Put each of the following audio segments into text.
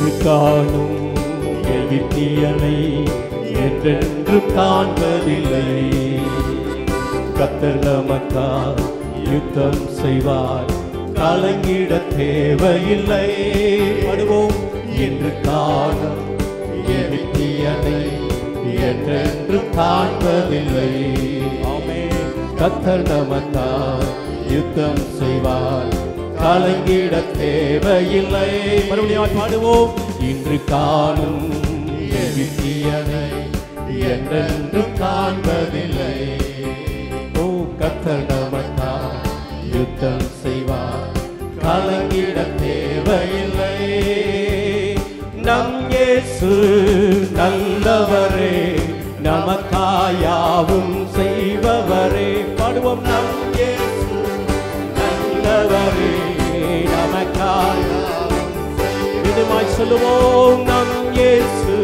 இன்று காணும் எகிப்தியனை என்றென்று காண்பதில்லை கத்தர் நமக்கா யுத்தம் செய்வார் கலங்கிட தேவையில்லை வருவோம் என்று காணும் எகிப்தியனை என்றென்று காண்பதில்லை கத்தர் நமக்கா யுத்தம் செய்வார் கலங்கிட தேவையில்லை மறுபடியும் பாடுவோம் இன்று காணும் எகிப்தியனை என்றென்று காண்பதில்லை ஓ கத்தர் நமக்கா யுத்தம் செய்வார் கலங்கிட தேவையில்லை நம் இயேசு நல்லவரே நமக்காயாவும் செய்பவரே பாடுவோம் நம் இயேசு நல்லவரே நமக்காயாவும் இதுமாய் சொல்லுவோம் நம் இயேசு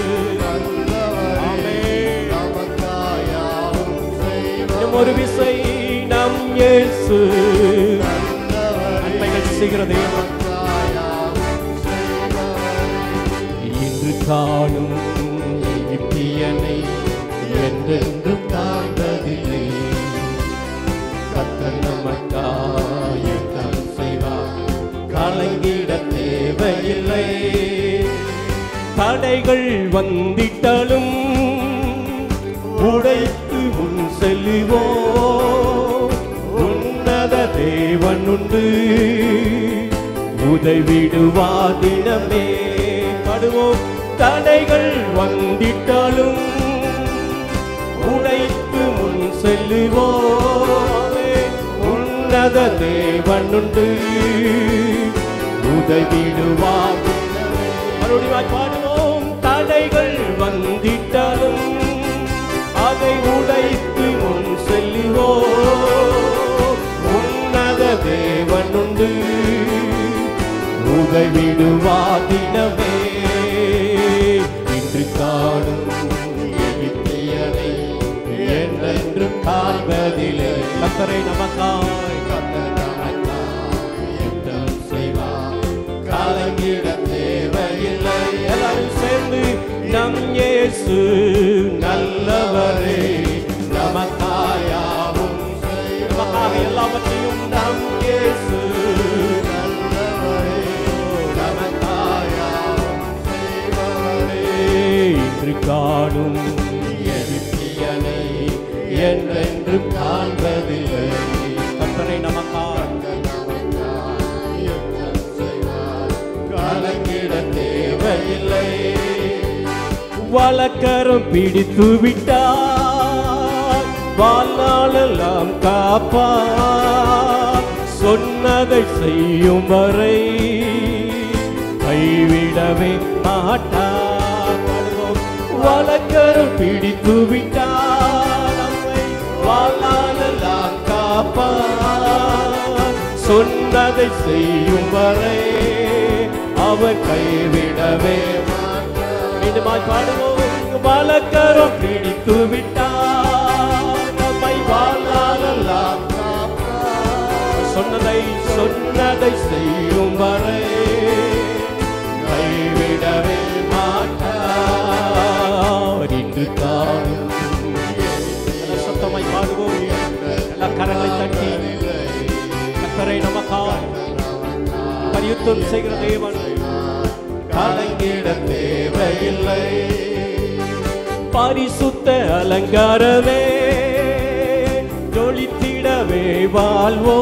ஆமென். இன்னும் ஒரு விசை நம் இயேசு நன்மைகள் செய்கிற தேவன் இன்று காணும் எகிப்தியனை என்றென்றும் காண்பதில்லை கத்தர் நமக்காயுத்தம் செய்வார் கலங்கிட தேவையில்லை தடைகள் வந்திட்டாலும் உடைத்து முன் செல்லுவோம் உன்னத தேவன் உண்டு உதவிடுவாதினமே படுவோம் தடைகள் வந்திட்டாலும் உடைத்து முன் செல்லுவோமே உன்னத தேவன் உண்டு உதவிடுவார் மறுபடியும் பாடுவோம் தடைகள் வந்திட்டாலும் அதை உடைத்து முன் செல்லுவோம் உன்னத தேவன் உண்டு உதவிடுவாதினமே இன்று காணும் எகிப்தியனை என்றென்று காண்பதிலே கத்தரை நமக்காய் கத்தர் நமக்காய் யுத்தம் செய்வார் கலங்கிட தேவையில்லை எல்லாரும் சேர்ந்து நம் இயேசு நல்லவரே நமக்காயாவும் நமக்காக எல்லாவற்றையும் நம் இயேசு நல்லவரே நமக்காயாவும் இன்று காணும் எகிப்தியனை என்றென்று காண்பதில்லை கத்தனை நமக்காக கலங்கிட தேவையில்லை வழக்கரம் பிடித்து விட்டார் வாழ்நாளெல்லாம் காப்பார் சொன்னதை செய்யும் வரை கைவிடவே மாட்டார் பாடுவோம். வழக்கரம் பிடித்து விட்டார் நம்மை வாழ்நாளெல்லாம் காப்பார் சொன்னதை செய்யும் வரை அவர் கைவிடவே மாட்டார் மீண்டுமாய் பாடுவோம் வழக்கரம் பிடித்து விட்டார் நம்மை வாழ்நாளெல்லாம் சொன்னதை சொன்னதை செய்யும் வரை கைவிடவே மாட்டார் இன்று காணும் நல்ல சத்தமாய் பாடுவோம் எல்லா கரங்களை தட்டி கத்தரை நமக்காய் பரியுத்தம் செய்கிற தேவன் கலங்கிட தேவையில்லை பரிசுத்த அலங்காரமே ஜொலித்திடவே வாழ்வோ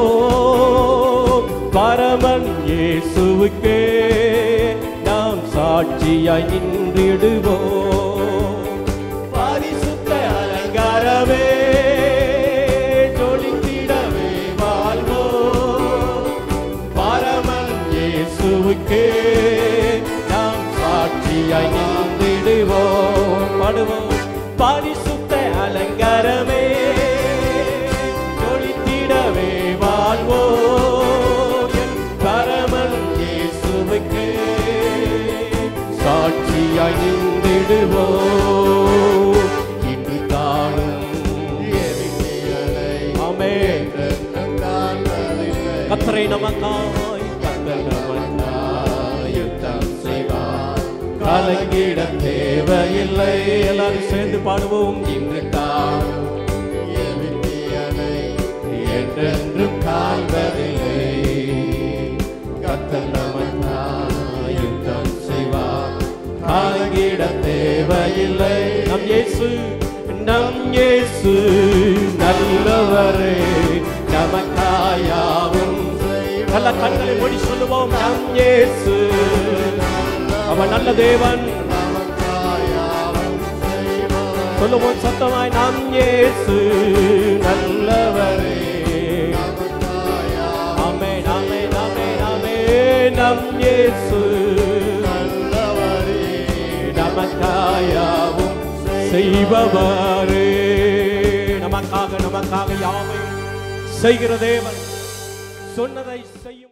பரமன் இயேசுவுக்கே நாம் சாட்சியாய் நின்றிடுவோம் பரிசுத்த அலங்காரமே ஜொலித்திடவே வாழ்வோ பரமன் இயேசுவுக்கே நாம் சாட்சியாய் நின்றிடுவோம் பாடுவோம் பரிசுத்த அலங்காரமே ஜொலித்திடவே வாழ்வோ என் பரமன் இயேசுவுக்கே சாட்சியாய் நின்றிடுவோம் இன்று காணும் ஆமென் கத்தரை நமக்காய் கத்தர் நமக்காய் யுத்தம் செய்வார் கலங்கிட தேவையில்லை எல்லாரும் சேர்ந்து பாடுவோம் இன்று காணும் எபித்தியனை என்றென்றும் காண்பதில்லை கத்தர் நமக்காய் யுத்தம் செய்வார் கலங்கிட தேவையில்லை நம் இயேசு நம் இயேசு நல்லவரே நமக்காயாவும் நல்ல கண்களை மூடி சொல்லுவோம் நம் இயேசு அவன் நல்ல தேவன் சொல்லுவோம் சத்தமாய் நம் இயேசு நல்லவரே ஆமே நாமே நாமே நாமே நம் இயேசு நல்லவரே நமக்காயாவும் செய்பவரே நமக்காக நமக்காக யாவை செய்கிற தேவன் சொன்னதை செய்யும்